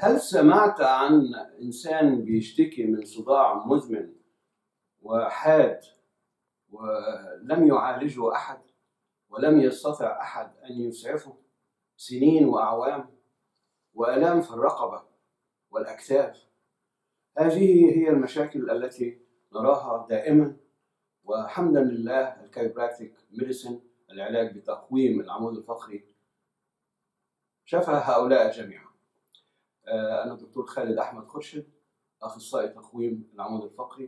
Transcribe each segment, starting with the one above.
هل سمعت عن إنسان بيشتكي من صداع مزمن وحاد ولم يعالجه أحد ولم يستطع أحد أن يسعفه سنين وأعوام وآلام في الرقبة والأكتاف هذه هي المشاكل التي نراها دائما وحمدا لله الكايبراكتيك ميديسن العلاج بتقويم العمود الفقري شفى هؤلاء جميعا آه، أنا الدكتور خالد أحمد خرشد أخصائي تقويم العمود الفقري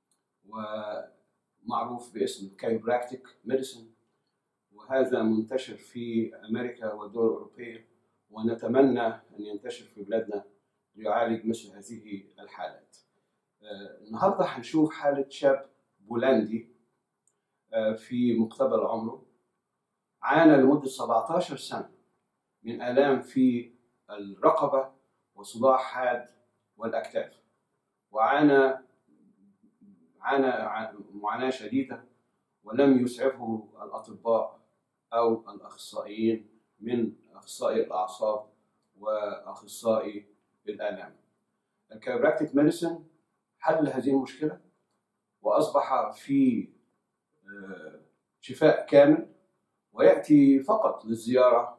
ومعروف باسم كايبراكتيك ميديسن وهذا منتشر في أمريكا والدول الأوروبية ونتمنى أن ينتشر في بلادنا ليعالج مثل هذه الحالات آه، النهاردة هنشوف حالة شاب بولندي آه، في مقتبل عمره عانى لمدة 17 سنة من آلام في الرقبة وصداع حاد والأكتاف وعانى عانى ع- معاناة شديدة ولم يسعفه الأطباء أو الأخصائيين من أخصائي الأعصاب وأخصائي الآلام. الكايبراكتيك ميديسن حل هذه المشكلة وأصبح في آه، شفاء كامل ويأتي فقط للزيارة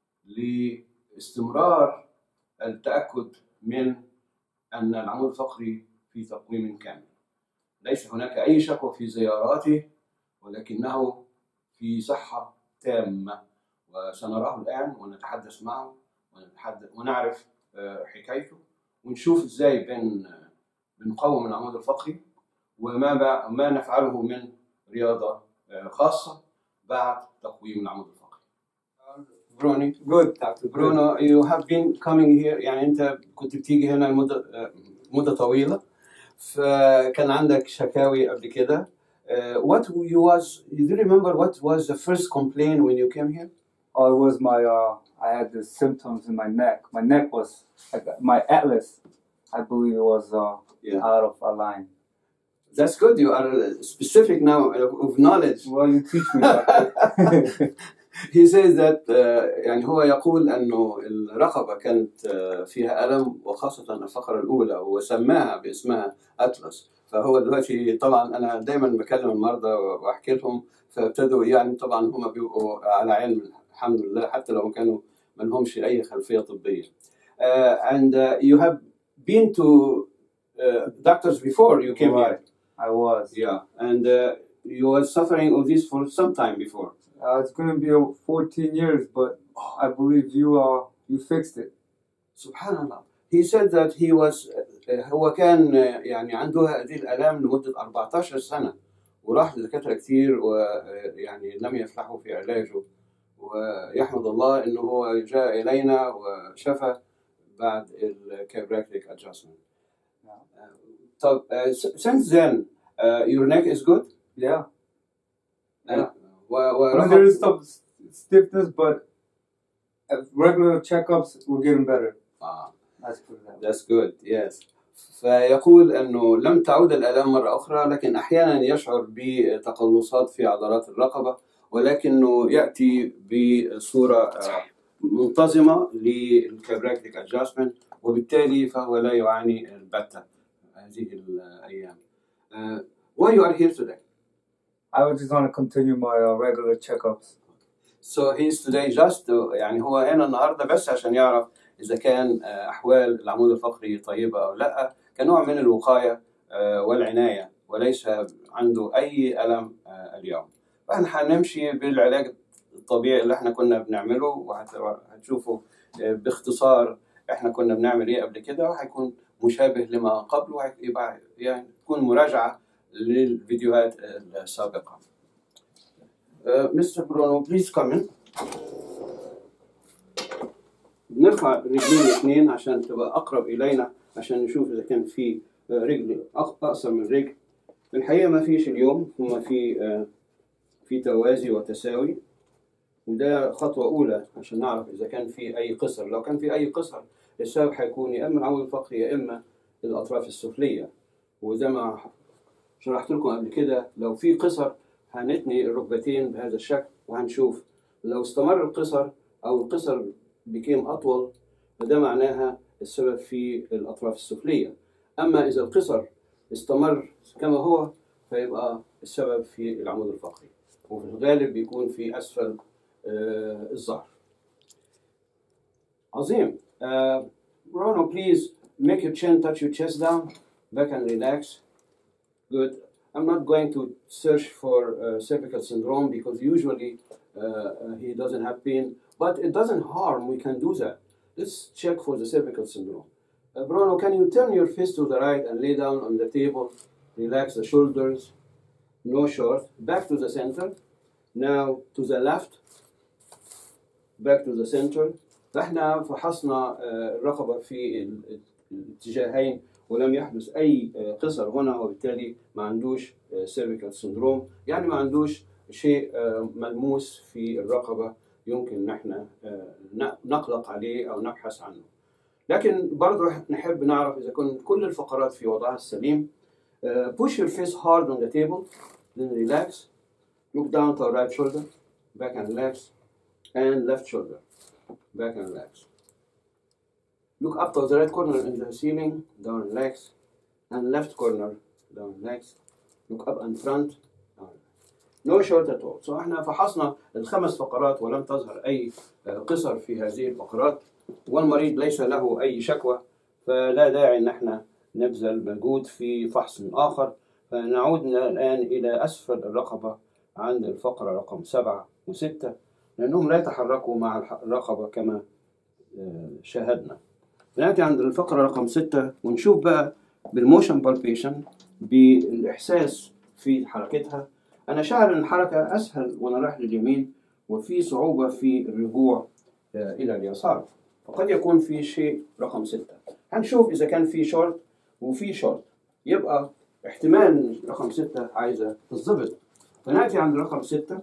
لاستمرار التأكد من أن العمود الفقري في تقويم كامل ليس هناك أي شكوى في زياراته ولكنه في صحة تامة وسنراه الآن ونتحدث معه ونتحدث ونعرف آه، حكايته ونشوف ازاي بن بنقوم العمود الفقري وما ب- ما نفعله من رياضة آه، خاصة بعد تقويم العمود الفقري. بروني Good, Dr. برونو you have been coming here يعني انت كنت بتيجي هنا لمده آه، مده طويله فكان عندك شكاوي قبل كده Uh, what you was you do remember what was the first complaint when you came here? Oh, it was my, uh, I had the symptoms in my neck. My neck was, like, my atlas, I believe it was uh, Yeah. out of line. That's good. You are specific now of knowledge. Well, you teach me that. He says that uh, يعني هو يقول انه الرقبه كانت uh, فيها الم وخاصه الفقره الاولى وسماها باسمها اتلس فهو دلوقتي طبعا انا دايما بكلم المرضى واحكي لهم فابتدوا يعني طبعا هم بيبقوا على علم الحمد لله حتى لو كانوا ما لهمش اي خلفيه طبيه. Uh, and uh, you have been to uh, doctors before you came Right. here. I was. Yeah, and uh, you were suffering of this for some time before. Uh, it's going to be uh, 14 years, but I believe you, uh, you fixed it. سبحان الله. He said that he was هو كان يعني عنده هذه الآلام لمدة 14 سنة وراح لدكاترة كتير ويعني لم يفلحوا في علاجه ويحمد الله انه هو جاء الينا وشفى بعد الكابراكتيك adjustment. طب uh, since then uh, your neck is good? Yeah. Uh, و- I mean, ورقم- there is some s- stiffness, but uh, regular checkups will get them better. آه. Let's put it that way. That's good, yes. فيقول أنه لم تعود الآلام مرة أخرى لكن أحيانا يشعر بتقلصات في عضلات الرقبة ولكنه يأتي بصورة آه، منتظمة للكابراكتيك adjustment وبالتالي فهو لا يعاني البتة هذه الأيام. Uh, why you are here today? I would just want to continue my uh, regular checkups. So he's today just to, يعني هو هنا النهارده بس عشان يعرف اذا كان آه، احوال العمود الفقري طيبه او لا كنوع من الوقايه آه، والعنايه وليس عنده اي الم آه، اليوم. فاحنا هنمشي بالعلاج الطبيعي اللي احنا كنا بنعمله وهتشوفوا آه، باختصار احنا كنا بنعمل ايه قبل كده وهيكون مشابه لما قبل ويبقى يعني تكون مراجعه للفيديوهات السابقه. مستر برونو بليز كومن نرفع رجلين الاثنين عشان تبقى اقرب الينا عشان نشوف اذا كان في آه، رجل أق- اقصر من رجل في الحقيقه ما فيش اليوم هما في آه، في توازي وتساوي وده خطوه اولى عشان نعرف اذا كان في اي قصر لو كان في اي قصر السبب هيكون يا اما العمود الفقري يا اما الاطراف السفليه وزي ما شرحت لكم قبل كده لو في قصر هنتني الركبتين بهذا الشكل وهنشوف لو استمر القصر او القصر بكيم اطول فده معناها السبب في الأطراف السفلية أما إذا القصر استمر كما هو فيبقى السبب في العمود الفقري وفي الغالب بيكون في أسفل آه، الظهر عظيم uh, Bruno please make your chin touch your chest down back and relax good I'm not going to search for uh, cervical syndrome because usually uh, uh, he doesn't have pain but it doesn't harm we can do that let's check for the cervical syndrome uh, Bruno can you turn your face to the right and lay down on the table relax the shoulders no short back to the center now to the left back to the center فاحنا فحصنا آه، الرقبة في ال- الاتجاهين ولم يحدث أي آه، قصر هنا وبالتالي ما عندوش سيرفيكال سندروم يعني ما عندوش شيء آه، ملموس في الرقبة يمكن ان احنا آه، ن- نقلق عليه أو نبحث عنه لكن برضه نحب نعرف إذا كنت كل الفقرات في وضعها السليم آه، push your face hard on the table then relax look down to right shoulder back and relax and left shoulder back and relax. Look up to the right corner in the ceiling, down and relax, and left corner, down and relax. Look up and front, down. No short at all. So احنا فحصنا الخمس فقرات ولم تظهر أي آه، قصر في هذه الفقرات والمريض ليس له أي شكوى فلا داعي أن احنا نبذل مجهود في فحص آخر فنعود الآن إلى أسفل الرقبة عند الفقرة رقم سبعة وستة لأنهم لا يتحركوا مع الح- الرقبة كما آه، شاهدنا نأتي عند الفقرة رقم ستة ونشوف بقى بالموشن بالبيشن بالإحساس في حركتها أنا شاعر أن الحركة أسهل وأنا رايح لليمين وفي صعوبة في الرجوع آه، إلى اليسار فقد يكون في شيء رقم ستة هنشوف إذا كان في شورت وفي شورت يبقى احتمال رقم ستة عايزة تتظبط فنأتي عند رقم ستة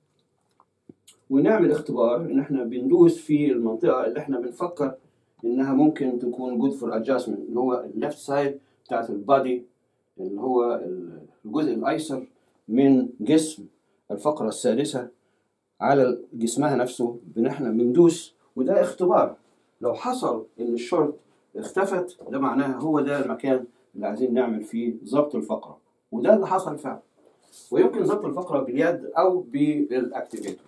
ونعمل اختبار ان احنا بندوس في المنطقه اللي احنا بنفكر انها ممكن تكون جود فور ادجستمنت اللي هو الليفت سايد بتاعت البادي اللي هو الجزء الايسر من جسم الفقره السادسه على جسمها نفسه بان احنا بندوس وده اختبار لو حصل ان الشورت اختفت ده معناها هو ده المكان اللي عايزين نعمل فيه ضبط الفقره وده اللي حصل فعلا ويمكن ضبط الفقره باليد او بالاكتيفيتور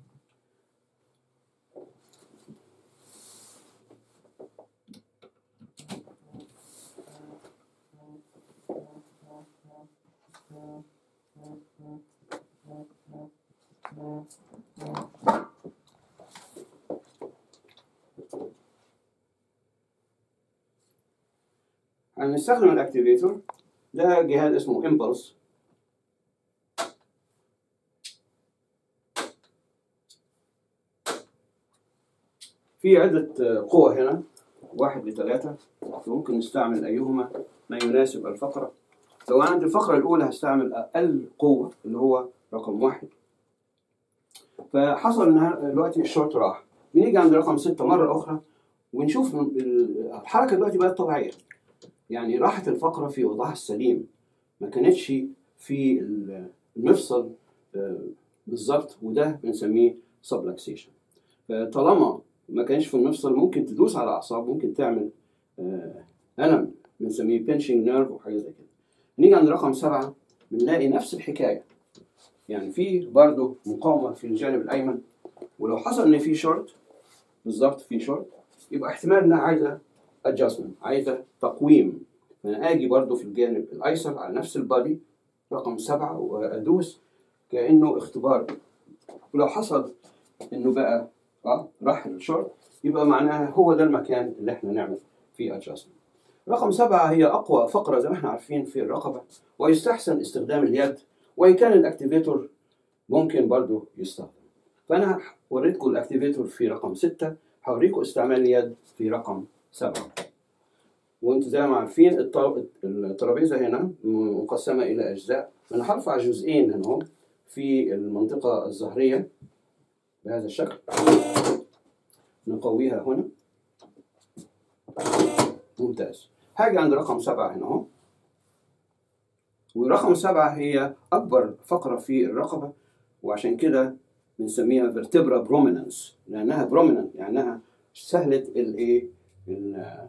هنستخدم الاكتيفيتور ده جهاز اسمه امبلس في عدة قوة هنا واحد لثلاثة ممكن نستعمل أيهما ما يناسب الفقرة لو عندي الفقرة الأولى هستعمل أقل قوة اللي هو رقم واحد فحصل إن دلوقتي الشورت راح بنيجي عند رقم ستة مرة أخرى ونشوف ال- الحركة دلوقتي بقت طبيعية يعني راحت الفقرة في وضعها السليم ما كانتش في المفصل آه، بالظبط وده بنسميه سبلكسيشن فطالما ما كانش في المفصل ممكن تدوس على اعصاب ممكن تعمل آه، الم بنسميه بنشنج نيرف وحاجه زي كده نيجي عند رقم سبعه بنلاقي نفس الحكايه يعني في برضه مقاومه في الجانب الايمن ولو حصل ان في شورت بالظبط في شورت يبقى احتمال انها عايزه ادجستمنت عايزه تقويم فانا اجي برضه في الجانب الايسر على نفس البادي رقم سبعه وادوس كانه اختبار ولو حصل انه بقى اه راح الشورت يبقى معناها هو ده المكان اللي احنا نعمل فيه ادجستمنت رقم سبعة هي أقوى فقرة زي ما احنا عارفين في الرقبة ويستحسن استخدام اليد وإن كان الأكتيفيتور ممكن برضو يستخدم فأنا وريتكم الأكتيفيتور في رقم ستة هوريكم استعمال اليد في رقم سبعة وانتم زي ما عارفين الط- الترابيزة هنا مقسمة إلى أجزاء أنا هرفع جزئين هنا اهو في المنطقة الظهرية بهذا الشكل نقويها هنا ممتاز هاجي عند رقم سبعة هنا اهو ورقم سبعة هي أكبر فقرة في الرقبة وعشان كده بنسميها vertebra prominence لأنها prominent لأنها سهلة الإيه ال-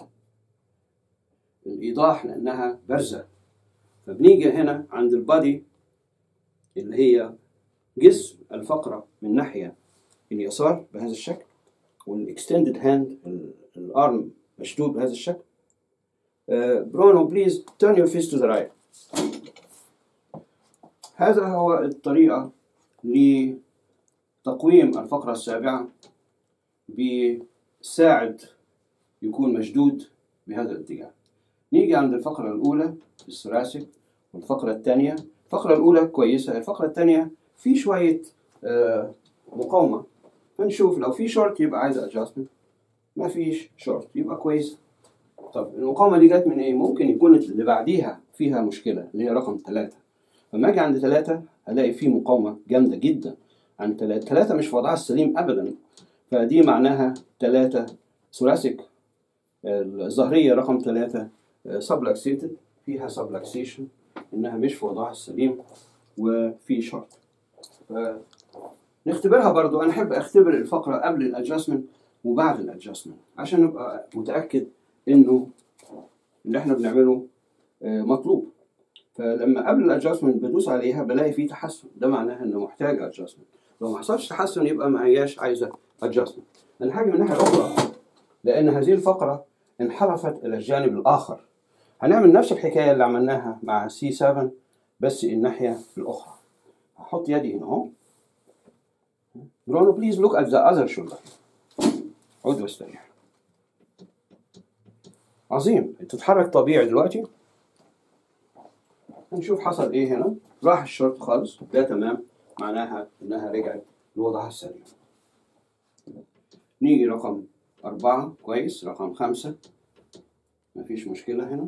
الإيضاح لأنها بارزة فبنيجي هنا عند البادي اللي هي جسم الفقرة من ناحية اليسار بهذا الشكل والاكستندد هاند الارم مشدود بهذا الشكل برونو بليز turn your fist to the right هذا هو الطريقة لتقويم الفقرة السابعة بساعد يكون مشدود بهذا الاتجاه نيجي عند الفقرة الأولى في الثراسك والفقرة الثانية الفقرة الأولى كويسة الفقرة الثانية في شوية آه، مقاومة فنشوف لو في شورت يبقى عايز ادجستمنت ما فيش شورت يبقى كويس طب المقاومة دي جت من ايه؟ ممكن يكون اللي بعديها فيها مشكلة اللي هي رقم ثلاثة لما اجي عند ثلاثة هلاقي في مقاومة جامدة جدا عند ثلاثة ثلاثة مش في وضعها السليم أبدا فدي معناها ثلاثة ثوراسيك الظهرية رقم ثلاثة سبلكسيتد فيها سبلكسيشن إنها مش في وضعها السليم وفي شورت نختبرها برضو أنا أحب أختبر الفقرة قبل الأدجستمنت وبعد الأدجستمنت عشان نبقى متأكد إنه اللي إحنا بنعمله آه، مطلوب فلما قبل الادجستمنت بدوس عليها بلاقي فيه تحسن ده معناها انه محتاج ادجستمنت لو ما حصلش تحسن يبقى ما هياش عايزه ادجستمنت الحاجه من الناحيه الاخرى لان هذه الفقره انحرفت الى الجانب الاخر هنعمل نفس الحكايه اللي عملناها مع سي 7 بس الناحيه الاخرى هحط يدي هنا اهو برونو بليز لوك ات ذا اذر شولدر عود واستريح عظيم تتحرك طبيعي دلوقتي هنشوف حصل ايه هنا راح الشورت خالص ده تمام معناها انها رجعت لوضعها السليم نيجي رقم أربعة كويس رقم خمسة مفيش مشكلة هنا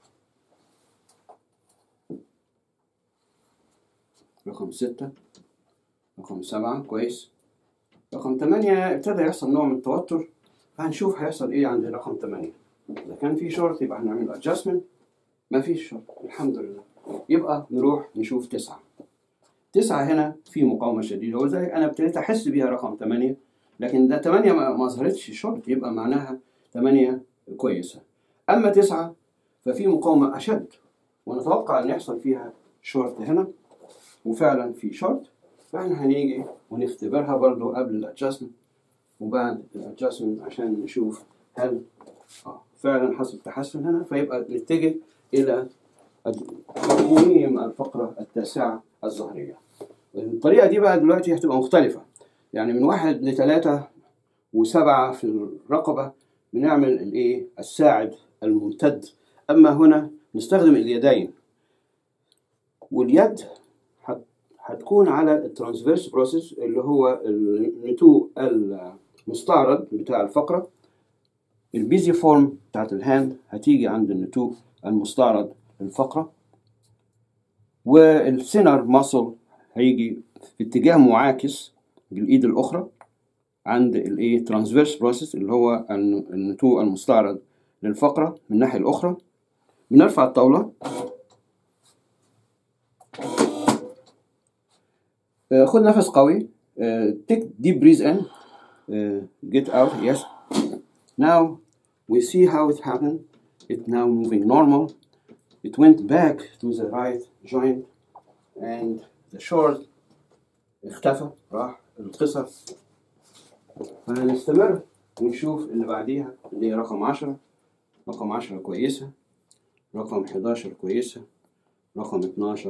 رقم ستة رقم سبعة كويس رقم ثمانية ابتدى يحصل نوع من التوتر فهنشوف هيحصل ايه عند رقم ثمانية إذا كان في شورت يبقى هنعمل ادجستمنت ما فيش شورت الحمد لله يبقى نروح نشوف تسعة تسعة هنا في مقاومة شديدة ولذلك أنا ابتديت أحس بيها رقم ثمانية لكن ده ثمانية ما ما ظهرتش شورت يبقى معناها ثمانية كويسة أما تسعة ففي مقاومة أشد ونتوقع أن يحصل فيها شورت هنا وفعلا في شورت فاحنا هنيجي ونختبرها برضو قبل الادجستمنت وبعد الادجستمنت عشان نشوف هل آه فعلا حصل تحسن هنا فيبقى نتجه إلى تقويم الفقرة التاسعة الظهرية الطريقة دي بقى دلوقتي هتبقى مختلفة يعني من واحد لثلاثة وسبعة في الرقبة بنعمل الايه الساعد الممتد أما هنا نستخدم اليدين واليد هت- هتكون على الترانسفيرس بروسيس اللي هو النتوء المستعرض بتاع الفقرة البيزي فورم بتاعت الهاند هتيجي عند النتوء المستعرض للفقرة والسينر ماسل هيجي في اتجاه معاكس بالإيد الأخرى عند الايه ترانسفيرس بروسيس اللي هو الن- النتوء المستعرض للفقرة من الناحية الأخرى بنرفع الطاولة آه، خد نفس قوي take deep breathe in uh, get out yes now we see how it happened it now moving normal it went back to the right joint and the short اختفى راح القصر فهنستمر ونشوف اللي بعديها اللي هي رقم عشرة رقم عشرة كويسة رقم 11 كويسة رقم 12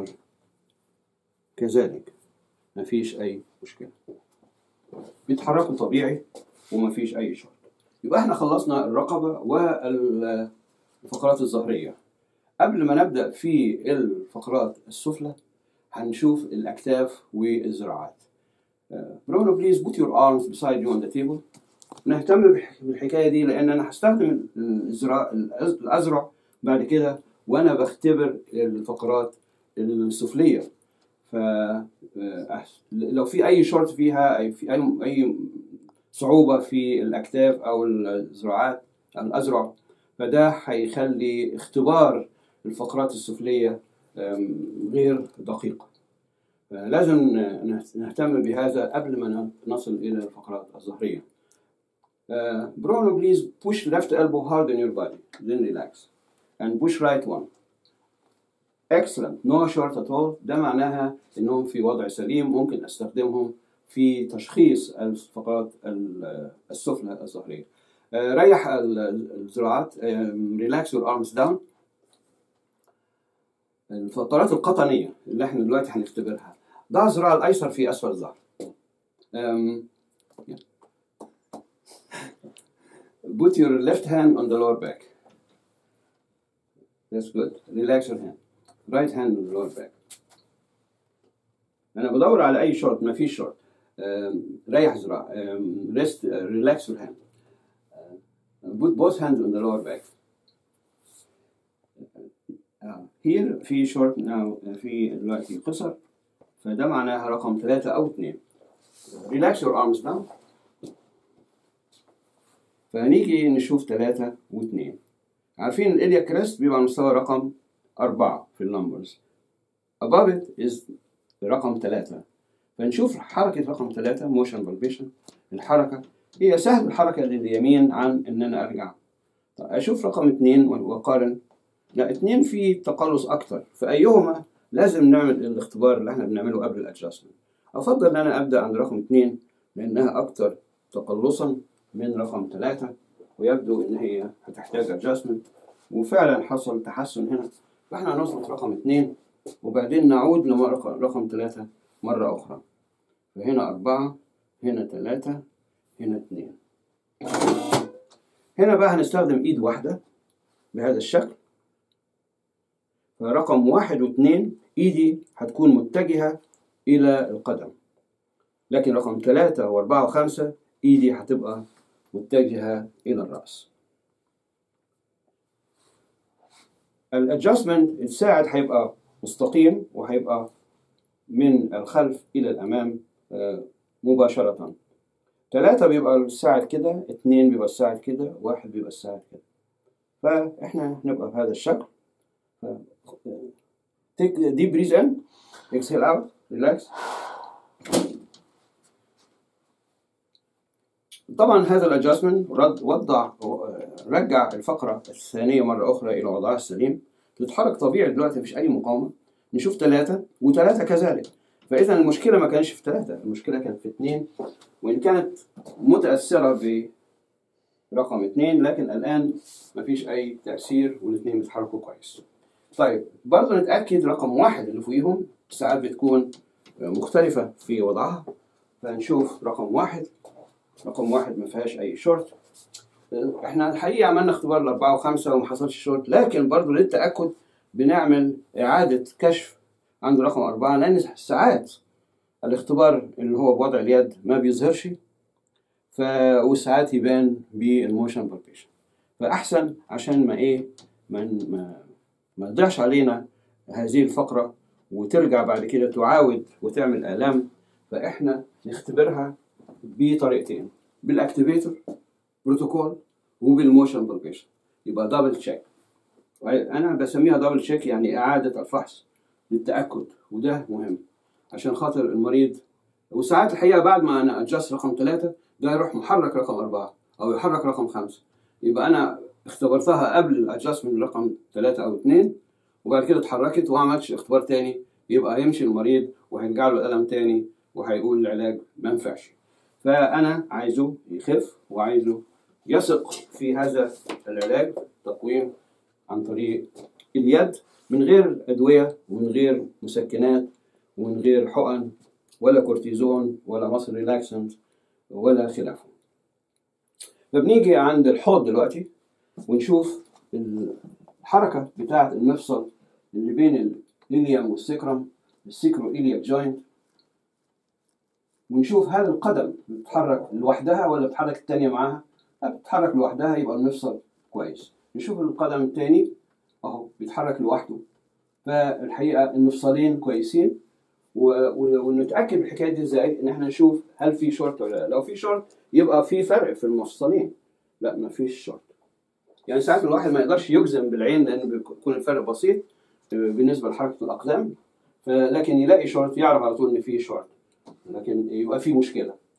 كذلك مفيش أي مشكلة بيتحركوا طبيعي ومفيش أي شرط يبقى احنا خلصنا الرقبة والفقرات الظهرية قبل ما نبدأ في الفقرات السفلى هنشوف الأكتاف والذراعات برونو بليز put your arms beside you on the table نهتم بح- بالحكاية دي لأن أنا هستخدم الذراع الأز- الأذرع بعد كده وأنا بختبر الفقرات السفلية ف آه، لو في أي شورت فيها أي في أي أي صعوبة في الأكتاف أو الذراعات الأذرع فده هيخلي اختبار الفقرات السفلية آم، غير دقيق لازم نهتم بهذا قبل ما نصل إلى الفقرات الظهرية Uh, Bruno, please push left elbow hard on your body, then relax. And push right one. Excellent. No short at all. ده معناها انهم في وضع سليم ممكن استخدمهم في تشخيص الفقرات ال- السفلى الظهرية. آه، ريح ال- الذراعات ريلاكس your arms down. الفقرات القطنية اللي احنا دلوقتي هنختبرها. ضع الذراع الأيسر في أسفل الظهر. Um, yeah. Put your left hand on the lower back. That's good. Relax your hand. Right hand on the lower back. أنا بدور على أي شورت ما فيش شورت. Um, ريح ذراع. Um, rest, uh, relax your hand. Uh, put both hands on the lower back. Uh, here في شورت now في دلوقتي قصر فده معناها رقم ثلاثة أو اثنين. Relax your arms now. فهنيجي نشوف ثلاثة واثنين. عارفين الإليا كريست بيبقى على مستوى رقم أربعة في النمبرز. Above it is رقم ثلاثة. فنشوف حركة رقم ثلاثة موشن بالبيشن الحركة هي سهل الحركة لليمين عن إن أنا أرجع. طيب أشوف رقم اثنين وأقارن. لا اثنين فيه تقلص أكتر فأيهما لازم نعمل الاختبار اللي احنا بنعمله قبل الادجستمنت. أفضل إن أنا أبدأ عند رقم اثنين لأنها أكتر تقلصا من رقم ثلاثة ويبدو إن هي هتحتاج ادجستمنت وفعلا حصل تحسن هنا فاحنا هنظبط رقم اثنين وبعدين نعود لرقم ثلاثة مرة أخرى فهنا أربعة هنا ثلاثة هنا اثنين هنا بقى هنستخدم إيد واحدة بهذا الشكل فرقم واحد واثنين إيدي هتكون متجهة إلى القدم لكن رقم ثلاثة وأربعة وخمسة إيدي هتبقى متجهة إلى الرأس الادجستمنت الساعد هيبقى مستقيم وهيبقى من الخلف إلى الأمام آه، مباشرة ثلاثة بيبقى الساعد كده اثنين بيبقى الساعد كده واحد بيبقى الساعد كده فإحنا نبقى بهذا الشكل ف... take a deep breath in exhale out relax طبعا هذا الادجستمنت رد وضع رجع الفقره الثانيه مره اخرى الى وضعها السليم تتحرك طبيعي دلوقتي مفيش اي مقاومه نشوف ثلاثه وثلاثه كذلك فاذا المشكله ما كانش في ثلاثه المشكله كانت في اثنين وان كانت متاثره برقم اثنين لكن الان مفيش اي تاثير والاثنين بيتحركوا كويس طيب برضه نتاكد رقم واحد اللي فوقيهم ساعات بتكون مختلفه في وضعها فنشوف رقم واحد رقم واحد ما فيهاش اي شورت احنا الحقيقه عملنا اختبار الاربعه وخمسه وما حصلش شورت لكن برضه للتاكد بنعمل اعاده كشف عند رقم اربعه لان ساعات الاختبار اللي هو بوضع اليد ما بيظهرش ف وساعات يبان بالموشن بالبيشن فاحسن عشان ما ايه ما ما ما تضيعش علينا هذه الفقره وترجع بعد كده تعاود وتعمل الام فاحنا نختبرها بطريقتين بالاكتيفيتور بروتوكول وبالموشن بالبيشن يبقى دبل تشيك انا بسميها دبل تشيك يعني اعاده الفحص للتاكد وده مهم عشان خاطر المريض وساعات الحقيقه بعد ما انا ادجست رقم ثلاثة ده يروح محرك رقم أربعة أو يحرك رقم خمسة يبقى أنا اختبرتها قبل الادجستمنت رقم ثلاثة أو اثنين وبعد كده اتحركت وما عملتش اختبار تاني يبقى يمشي المريض وهيرجع له الألم تاني وهيقول العلاج ما ينفعش فأنا عايزه يخف وعايزه يثق في هذا العلاج تقويم عن طريق اليد من غير أدوية ومن غير مسكنات ومن غير حقن ولا كورتيزون ولا مصر ريلاكسنت ولا خلافه فبنيجي عند الحوض دلوقتي ونشوف الحركة بتاعة المفصل اللي بين الإليوم والسكرم السيكرو إلياك جوينت ونشوف هل القدم بتتحرك لوحدها ولا بتتحرك التانية معاها لا بتتحرك لوحدها يبقى المفصل كويس نشوف القدم التاني اهو بيتحرك لوحده فالحقيقة المفصلين كويسين ونتاكد من الحكايه دي ازاي ان احنا نشوف هل في شورت ولا لا لو في شورت يبقى في فرق في المفصلين لا ما فيش شورت يعني ساعات الواحد ما يقدرش يجزم بالعين لان بيكون الفرق بسيط بالنسبه لحركه الاقدام لكن يلاقي شورت يعرف على طول ان في شورت لكن يبقى في مشكله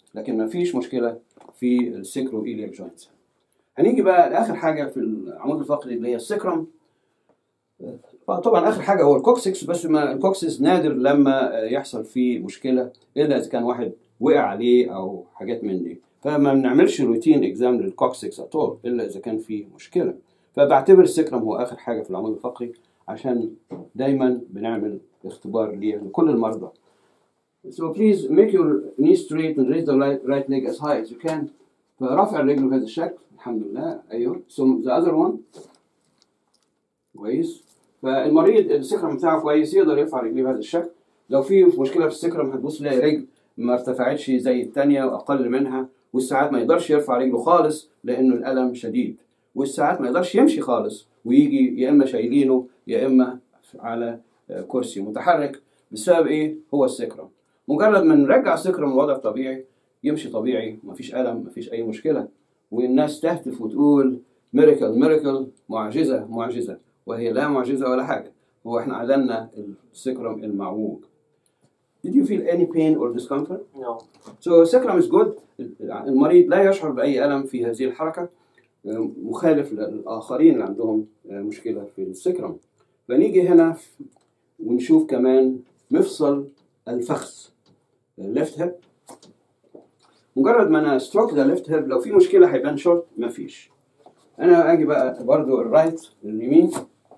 لكن ما فيش مشكله في السكرو ايلياك جوينتس هنيجي بقى لاخر حاجه في العمود الفقري اللي هي السكرم طبعا اخر حاجه هو الكوكسكس بس ما الكوكسكس نادر لما يحصل فيه مشكله الا اذا كان واحد وقع عليه او حاجات من دي فما بنعملش روتين اكزام للكوكسكس اتول الا اذا كان فيه مشكله فبعتبر السكرم هو اخر حاجه في العمود الفقري عشان دايما بنعمل اختبار ليه لكل المرضى So please make your knee straight and raise the right, right leg as high as you can. فرفع الرجل بهذا الشكل الحمد لله ايوه so the other one كويس فالمريض السكرم بتاعه كويس يقدر يرفع رجليه بهذا الشكل لو في مشكله في السكرم هتبص تلاقي رجل ما ارتفعتش زي الثانيه واقل منها والساعات ما يقدرش يرفع رجله خالص لانه الالم شديد والساعات ما يقدرش يمشي خالص ويجي يا اما شايلينه يا اما على كرسي متحرك بسبب ايه هو السكرم مجرد ما نرجع السكرم للوضع الطبيعي يمشي طبيعي مفيش الم مفيش اي مشكله والناس تهتف وتقول ميريكل ميريكل معجزه معجزه وهي لا معجزه ولا حاجه هو احنا عدلنا السكرم المعوج Did you feel any pain or discomfort? No. So sacrum is good. المريض لا يشعر بأي ألم في هذه الحركة مخالف للآخرين اللي عندهم مشكلة في السكرم. فنيجي هنا ونشوف كمان مفصل الفخذ الليفت هيب مجرد ما انا ستروك ذا ليفت هيب لو في مشكله هيبان شورت مفيش انا اجي بقى برضو الرايت اليمين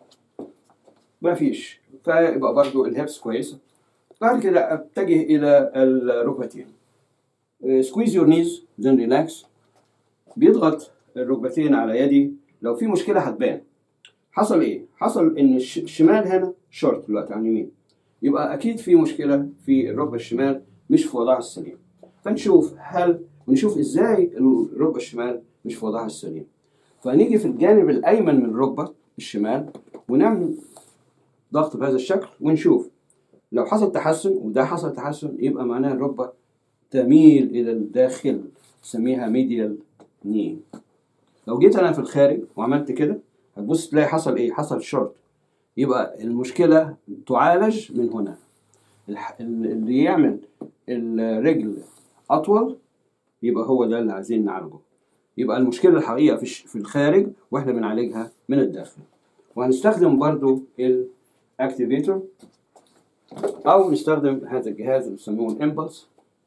مفيش فيبقى برضو الهيبس كويسه بعد كده اتجه الى الركبتين سكويز يور نيز then ريلاكس بيضغط الركبتين على يدي لو في مشكله هتبان حصل ايه حصل ان الش- الشمال هنا شورت دلوقتي عن اليمين يبقى اكيد في مشكله في الركبه الشمال مش في وضعها السليم فنشوف هل ونشوف ازاي الركبه الشمال مش في وضعها السليم فنيجي في الجانب الايمن من الركبه الشمال ونعمل ضغط بهذا الشكل ونشوف لو حصل تحسن وده حصل تحسن يبقى معناها الركبه تميل الى الداخل نسميها ميديال ني لو جيت انا في الخارج وعملت كده هتبص تلاقي حصل ايه حصل شورت يبقى المشكله تعالج من هنا الح- اللي يعمل الرجل اطول يبقى هو ده اللي عايزين نعالجه يبقى المشكله الحقيقه في الش- في الخارج واحنا بنعالجها من الداخل وهنستخدم برضو الاكتيفيتور او نستخدم هذا الجهاز اللي بيسموه الامبلس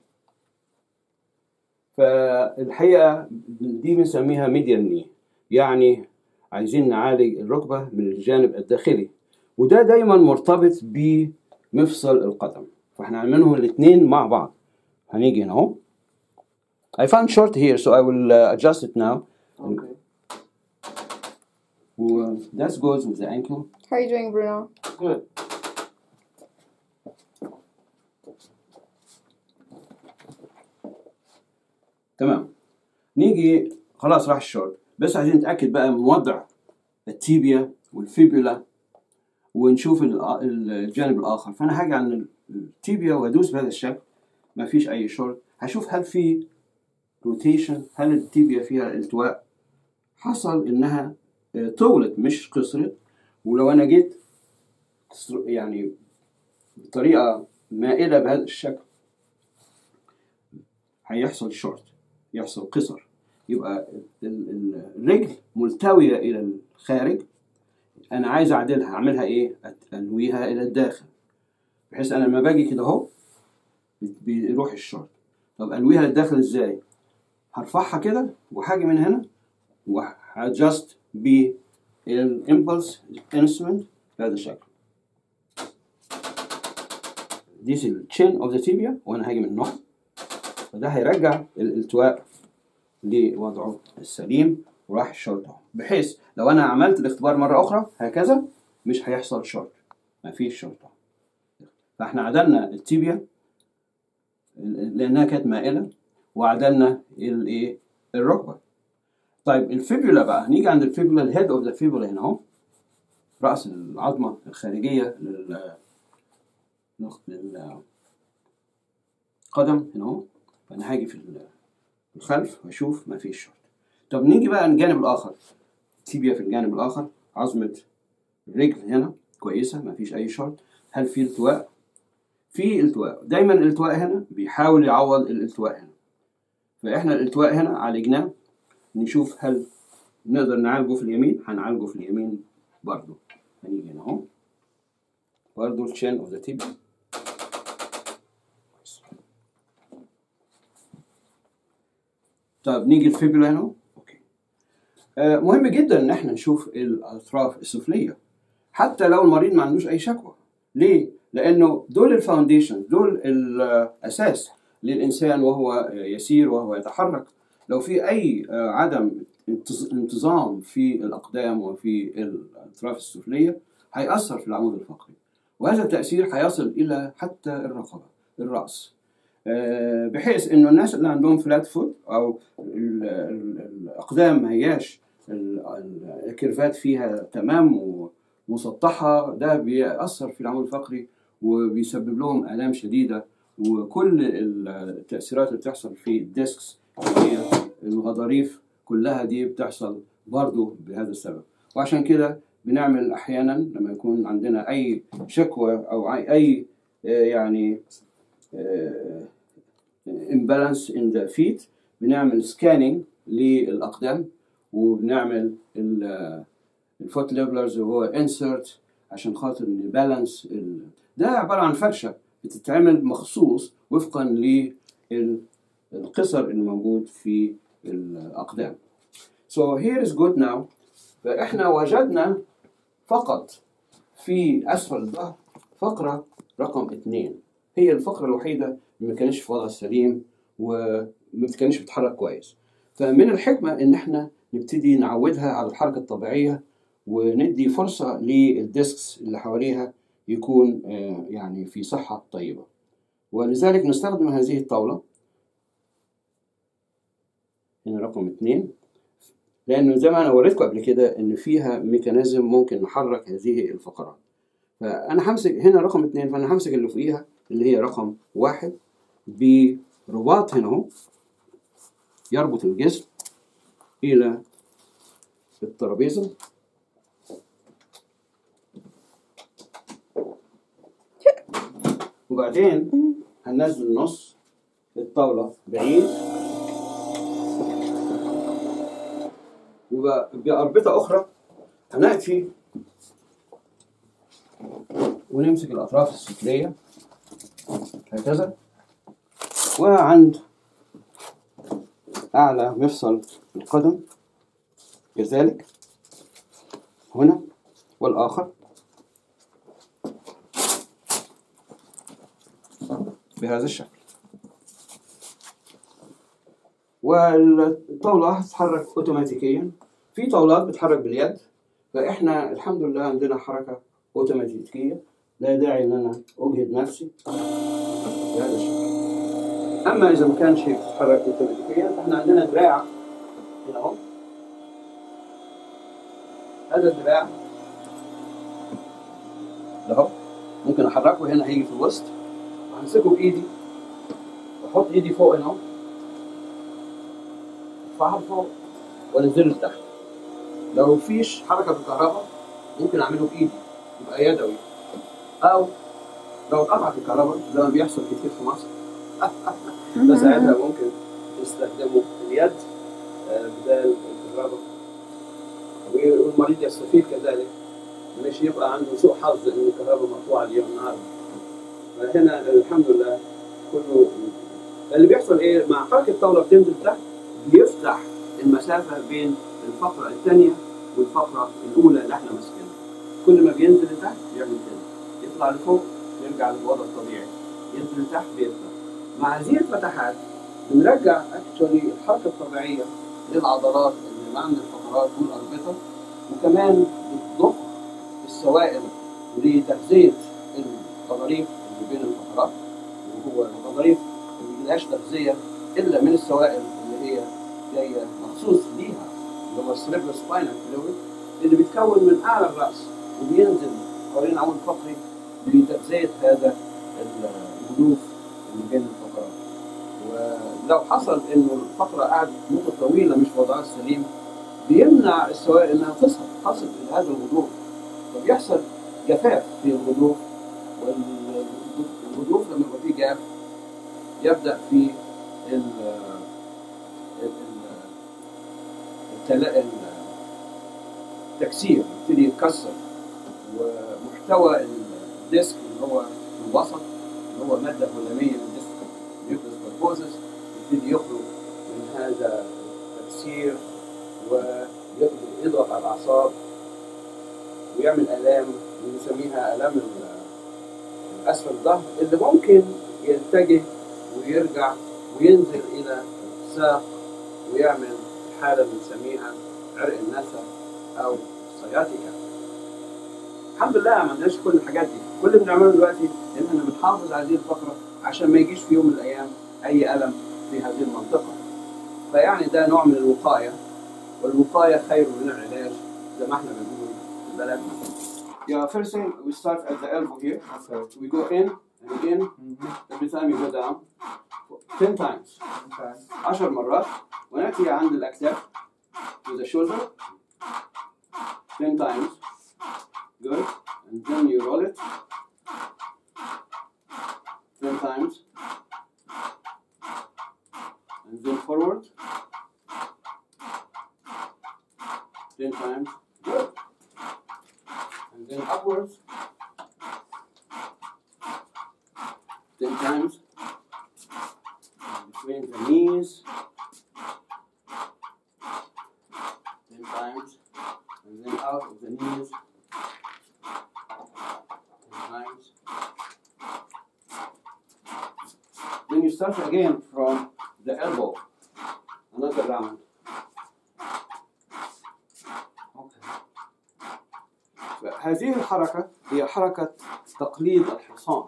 فالحقيقه دي بنسميها ميديال ني يعني عايزين نعالج الركبه من الجانب الداخلي وده دايما مرتبط بمفصل القدم فاحنا عاملينهم الاثنين مع بعض هنيجي هنا اهو I found short here so I will uh, adjust it now Okay. و- that goes with the ankle How are you doing, Bruno? Good. تمام نيجي خلاص راح الشورت بس عايزين نتاكد بقى من وضع التيبيا والفيبولا ونشوف ال- الجانب الاخر فانا هاجي عن التيبيا وادوس بهذا الشكل ما فيش اي شورت هشوف هل في روتيشن هل التيبيا فيها التواء حصل انها آه، طولت مش قصرت ولو انا جيت قصر- يعني بطريقه مائله بهذا الشكل هيحصل شورت يحصل قصر يبقى ال- ال- الرجل ملتوية إلى الخارج أنا عايز أعدلها أعملها إيه؟ أت- أنويها إلى الداخل بحيث أنا لما باجي كده أهو بي- بيروح الشورت طب أنويها للداخل إزاي؟ هرفعها كده وهاجي من هنا وهادجست بالإمبلس انسترومنت بهذا الشكل This is the chin of the tibia وأنا هاجي من النص فده هيرجع الالتواء لوضعه السليم وراح الشورت اهو بحيث لو انا عملت الاختبار مره اخرى هكذا مش هيحصل شورت مفيش شورت اهو فاحنا عدلنا التيبيا لانها كانت مائله وعدلنا الايه الركبه طيب الفيبولا بقى هنيجي عند الفيبولا الهيد اوف ذا فيبولا هنا اهو راس العظمه الخارجيه لل لل- للقدم هنا اهو فانا هاجي في ال- في الخلف واشوف ما فيش شورت طب نيجي بقى الجانب الاخر تيبيا في الجانب الاخر عظمه الرجل هنا كويسه ما فيش اي شورت هل في التواء في التواء دايما الالتواء هنا بيحاول يعوض الالتواء هنا فاحنا الالتواء هنا عالجناه نشوف هل نقدر نعالجه في اليمين هنعالجه في اليمين برضه هنيجي هنا اهو برضه الشين اوف ذا تيب طب نيجي الفيبولا هنا اوكي آه مهم جدا ان احنا نشوف الاطراف السفليه حتى لو المريض ما عندوش اي شكوى ليه لانه دول الفاونديشن دول الاساس للانسان وهو يسير وهو يتحرك لو في اي آه، عدم انتظ- انتظام في الاقدام وفي الاطراف السفليه هيأثر في العمود الفقري وهذا التأثير هيصل إلى حتى الرقبة الرأس آه، بحيث إنه الناس اللي عندهم فلات فوت أو ال- ال- الأقدام ما هياش ال- ال- الكيرفات فيها تمام ومسطحة ده بيأثر في العمود الفقري وبيسبب لهم آلام شديدة وكل التأثيرات اللي بتحصل في الديسكس هي الغضاريف كلها دي بتحصل برضو بهذا السبب وعشان كده بنعمل احيانا لما يكون عندنا اي شكوى او اي أي، آه، يعني امبالانس ان ذا فيت بنعمل سكاننج للاقدام وبنعمل الفوت ليفلرز وهو انسرت عشان خاطر نبالانس ال- ده عباره عن فرشه بتتعمل مخصوص وفقا للقصر اللي موجود في الاقدام. So here is good now فاحنا وجدنا فقط في اسفل الظهر فقره رقم اثنين هي الفقره الوحيده اللي ما كانش في وضع سليم وما كانش بتتحرك كويس فمن الحكمه ان احنا نبتدي نعودها على الحركه الطبيعيه وندي فرصه للديسكس اللي حواليها يكون آه، يعني في صحه طيبه ولذلك نستخدم هذه الطاوله هنا رقم اثنين لانه زي ما انا وريتكم قبل كده ان فيها ميكانيزم ممكن نحرك هذه الفقرات فانا همسك هنا رقم اثنين فانا همسك اللي فوقيها اللي هي رقم واحد برباط هنا اهو يربط الجسم الى الترابيزه وبعدين هننزل نص الطاوله بعيد وبأربطة أخرى هنأتي ونمسك الأطراف السفلية هكذا وعند أعلى مفصل القدم كذلك هنا والآخر بهذا الشكل والطاولة هتتحرك أوتوماتيكيا في طاولات بتتحرك باليد فإحنا الحمد لله عندنا حركة أوتوماتيكية لا داعي إن أنا أجهد نفسي بهذا الشكل أما إذا ما كانش بتتحرك أوتوماتيكيا فإحنا عندنا دراع هنا أهو هذا الدراع ده أهو ممكن أحركه هنا هيجي في الوسط وهمسكه بإيدي وأحط إيدي فوق هنا أهو ارفعها لفوق وانزله لتحت لو مفيش حركه بالكهرباء ممكن اعمله بايدي يبقى يدوي او لو اتقطعت الكهرباء زي ما بيحصل كتير في مصر فساعتها ممكن تستخدموا اليد آه، بدال الكهرباء والمريض يستفيد كذلك مش يبقى عنده سوء حظ ان الكهرباء مقطوعه اليوم النهارده فهنا الحمد لله كله اللي بيحصل ايه مع حركه الطاوله بتنزل تحت بيفتح المسافه بين الفقره الثانيه والفقره الاولى اللي احنا ماسكينها كل ما بينزل لتحت بيعمل كده يطلع لفوق يرجع للوضع الطبيعي ينزل لتحت بيفتح مع هذه الفتحات بنرجع اكشولي الحركه الطبيعيه للعضلات اللي عند الفقرات والاربطه وكمان بتضخ السوائل لتغذيه الغضاريف اللي بين الفقرات وهو الغضاريف ما بيجيلهاش تغذيه الا من السوائل اللي هي جايه مخصوص ليها اللي هو السريبرو سباينال فلويد اللي بيتكون من اعلى الراس وبينزل حوالين العمود الفقري لتغذيه هذا الغضروف اللي بين الفقرات ولو حصل انه الفقره قعدت مده طويله مش في وضعها السليم بيمنع السوائل انها تصل تصل الى هذا الغضروف فبيحصل جفاف في الغضروف والغضروف لما يبقى فيه جاف يبدا في ال- التلا- التكسير يبتدي يتكسر ومحتوى الديسك اللي هو في الوسط اللي هو ماده هلاميه من الديسك نيوكليس بروبوزس يبتدي يخرج من هذا التكسير ويضغط على الاعصاب ويعمل الام بنسميها الام ال- اسفل الظهر اللي ممكن يتجه ويرجع وينزل الى الساق ويعمل حاله بنسميها عرق النسا او سياتيكا الحمد لله ما عندناش كل الحاجات دي كل اللي بنعمله دلوقتي ان احنا بنحافظ على هذه الفقره عشان ما يجيش في يوم من الايام اي الم في هذه المنطقه فيعني ده نوع من الوقايه والوقايه خير من العلاج زي ما احنا بنقول في بلدنا Yeah, first thing we start at the elbow here. Okay. We go in and in Mm-hmm. every time you go down 10 times. Okay. 10 مرات ونأتي عند الأكتاف to the shoulder 10 times. Good. And then you roll it 10 times. And then forward 10 times. Good. And then upwards 10 times. between the knees. Ten times. And then out of the knees. Ten times. Then you start again from the elbow. Another round. هذه الحركة هي حركة تقليد الحصان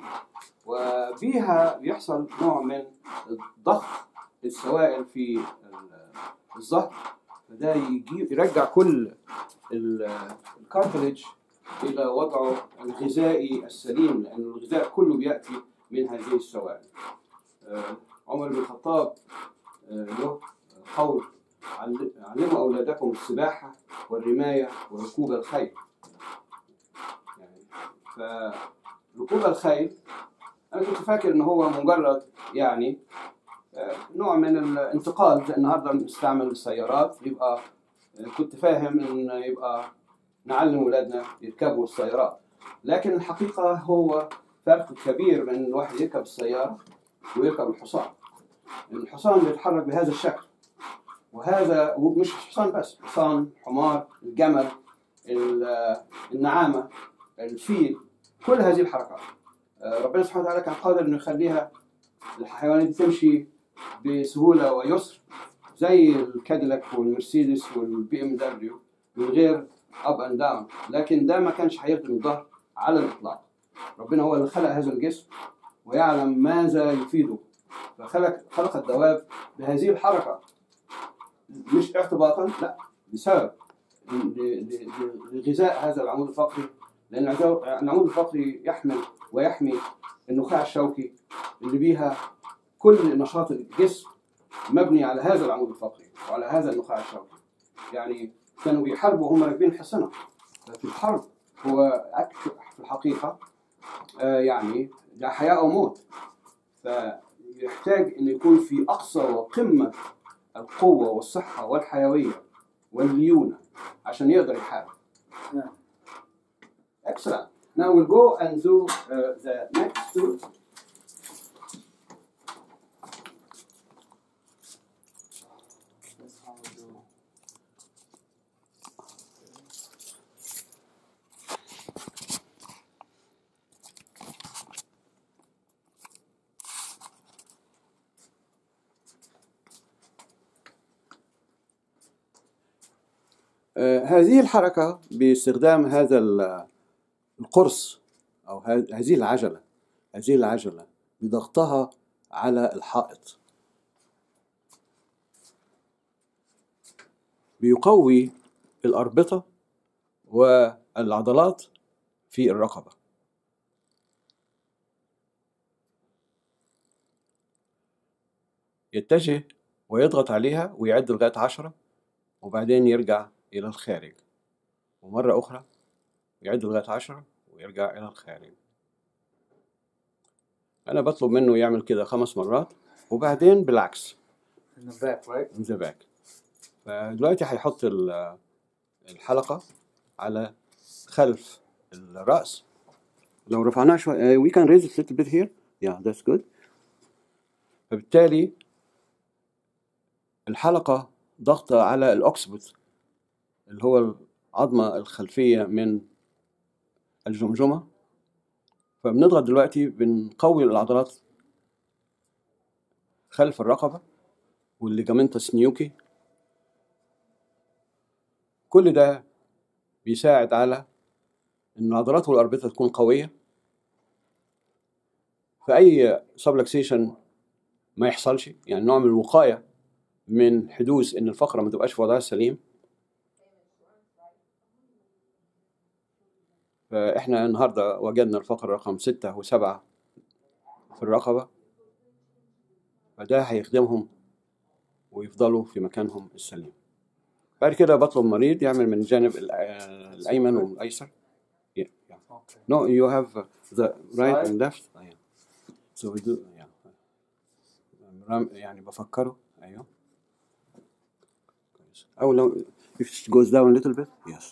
وبيها بيحصل نوع من ضخ السوائل في ال- الظهر فده يجي يرجع كل ال- الكارتليج الى وضعه الغذائي السليم لان الغذاء كله بياتي من هذه السوائل. آه، عمر بن الخطاب آه، له قول عل- علموا اولادكم السباحه والرمايه وركوب الخيل. يعني فركوب الخيل انا كنت فاكر ان هو مجرد يعني آه، نوع من الانتقال زي النهارده بنستعمل السيارات يبقى آه، كنت فاهم ان يبقى نعلم ولادنا يركبوا السيارات لكن الحقيقه هو فرق كبير بين الواحد يركب السياره ويركب الحصان الحصان بيتحرك بهذا الشكل وهذا ومش الحصان بس حصان حمار الجمل ال- النعامه الفيل كل هذه الحركات آه، ربنا سبحانه وتعالى كان قادر انه يخليها الحيوانات دي تمشي بسهوله ويسر زي الكاديلاك والمرسيدس والبي ام دبليو من غير اب اند داون لكن ده ما كانش هيخدم الظهر على الاطلاق ربنا هو اللي خلق هذا الجسم ويعلم ماذا يفيده فخلق خلق الدواب بهذه الحركه مش اعتباطا لا بسبب ل- ل- ل- لغذاء هذا العمود الفقري لان العجو- العمود الفقري يحمل ويحمي النخاع الشوكي اللي بيها كل نشاط الجسم مبني على هذا العمود الفقري وعلى هذا النخاع الشوكي يعني كانوا بيحاربوا وهم راكبين حصنة في الحرب هو أك- في الحقيقة آه، يعني ده حياة أو موت فيحتاج أن يكون في أقصى وقمة القوة والصحة والحيوية والليونة عشان يقدر يحارب. نعم. Excellent. Now we'll go and do uh, the next two. That's how we do. آه، هذه الحركة باستخدام هذا ال- القرص أو ه- هذه العجلة هذه العجلة بضغطها على الحائط بيقوي الأربطة والعضلات في الرقبة يتجه ويضغط عليها ويعد لغاية عشرة وبعدين يرجع إلى الخارج ومرة أخرى يعد لغاية عشرة ويرجع إلى الخارج أنا بطلب منه يعمل كده خمس مرات وبعدين بالعكس In the back, right? in the back فدلوقتي هيحط ال- الحلقة على خلف الرأس لو رفعناها شوية uh, we can raise it a little bit here yeah that's good فبالتالي الحلقة ضغطة على الأوكسبوت اللي هو العظمة الخلفية من الجمجمة فبنضغط دلوقتي بنقوي العضلات خلف الرقبة والليجامنتس نيوكي كل ده بيساعد على ان العضلات والاربطه تكون قويه فاي سبلكسيشن ما يحصلش يعني نوع من الوقايه من حدوث ان الفقره ما تبقاش في وضعها السليم فاحنا النهارده وجدنا الفقره رقم ستة وسبعة في الرقبه فده هيخدمهم ويفضلوا في مكانهم السليم بعد كده بطلب مريض يعمل من الجانب الأ- الايمن والايسر Yeah, yeah. Okay. No, you have uh, the right Side? and left. Ah, yeah. So we do, yeah. رم- يعني بفكره ايوه كويس. او لو if it goes down a little bit yes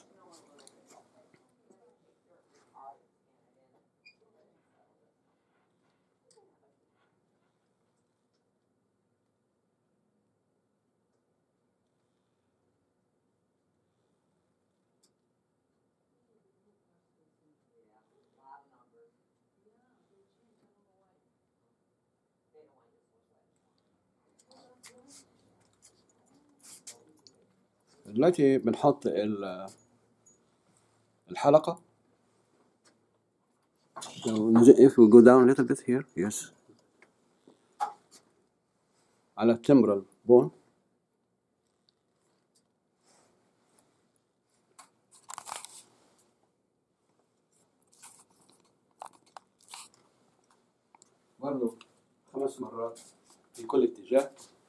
دلوقتي بنحط ال- الحلقة So نزل- if we go down a little bit here yes على التمبرال بون برضه خمس مرات في كل اتجاه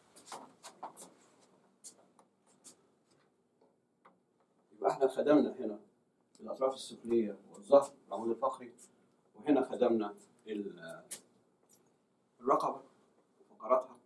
يبقى احنا خدمنا هنا الاطراف السفليه والظهر العمود الفقري وهنا خدمنا ال- الرقبه وفقراتها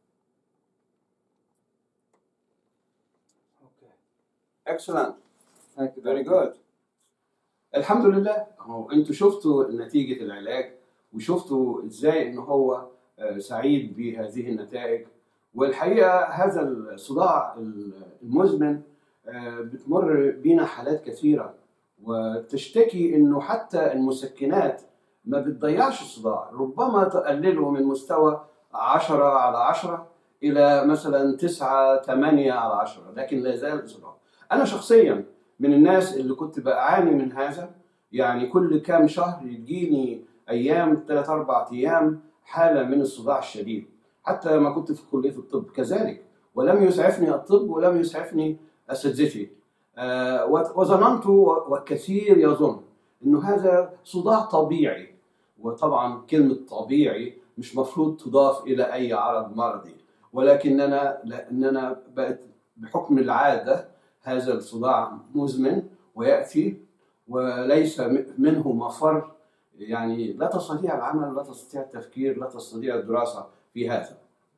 Okay. اكسلنت Thank you. فيري Dr. جود الحمد لله اهو انتوا شفتوا نتيجه العلاج وشفتوا ازاي ان هو آه، سعيد بهذه النتائج والحقيقه هذا الصداع المزمن آه، بتمر بينا حالات كثيره وتشتكي انه حتى المسكنات ما بتضيعش الصداع ربما تقلله من مستوى 10 على 10 الى مثلا 9 8 على 10 لكن لا زال صداع انا شخصيا من الناس اللي كنت بعاني من هذا يعني كل كام شهر يجيني ايام ثلاث اربع ايام حاله من الصداع الشديد حتى ما كنت في كليه الطب كذلك ولم يسعفني الطب ولم يسعفني اساتذتي آه، وظننت والكثير يظن انه هذا صداع طبيعي وطبعا كلمه طبيعي مش مفروض تضاف الى اي عرض مرضي ولكننا لاننا بقت بحكم العاده هذا الصداع مزمن وياتي وليس منه مفر يعني لا تستطيع العمل لا تستطيع التفكير لا تستطيع الدراسه في هذا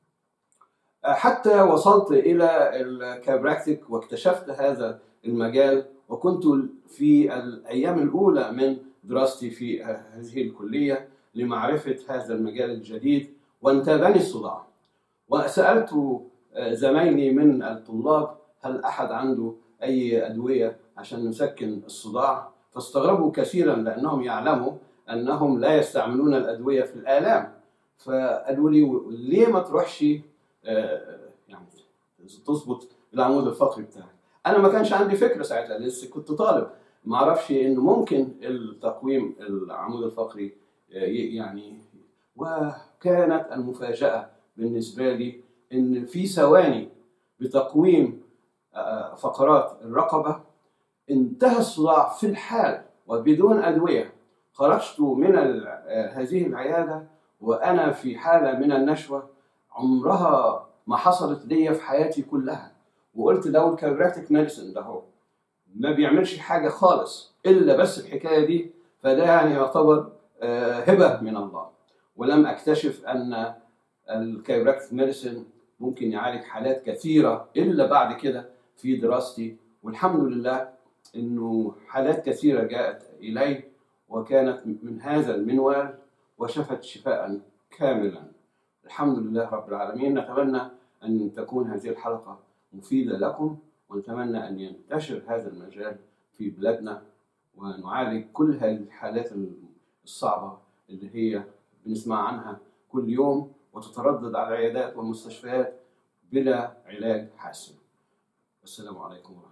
حتى وصلت الى الكابراكتيك واكتشفت هذا المجال وكنت في الايام الاولى من دراستي في هذه الكليه لمعرفه هذا المجال الجديد وانتابني الصداع وسالت زمايلي من الطلاب هل احد عنده اي ادويه عشان نسكن الصداع فاستغربوا كثيرا لانهم يعلموا انهم لا يستعملون الادويه في الالام فقالوا لي ليه ما تروحش يعني تظبط العمود الفقري بتاعك انا ما كانش عندي فكره ساعتها لسه كنت طالب ما اعرفش انه ممكن التقويم العمود الفقري يعني وكانت المفاجاه بالنسبه لي ان في ثواني بتقويم فقرات الرقبه انتهى الصداع في الحال وبدون ادويه خرجت من هذه العياده وانا في حاله من النشوه عمرها ما حصلت ليا في حياتي كلها وقلت لو الكايروبراكتيك ميديسن ده هو ما بيعملش حاجه خالص الا بس الحكايه دي فده يعني يعتبر هبه من الله ولم اكتشف ان الكايروبراكتيك ميديسن ممكن يعالج حالات كثيرة إلا بعد كده في دراستي والحمد لله إنه حالات كثيرة جاءت إلي وكانت من هذا المنوال وشفت شفاء كاملا الحمد لله رب العالمين نتمنى أن تكون هذه الحلقة مفيدة لكم ونتمنى أن ينتشر هذا المجال في بلادنا ونعالج كل هذه الحالات الصعبة اللي هي بنسمع عنها كل يوم وتتردد على العيادات والمستشفيات بلا علاج حاسم السلام عليكم ورحمة الله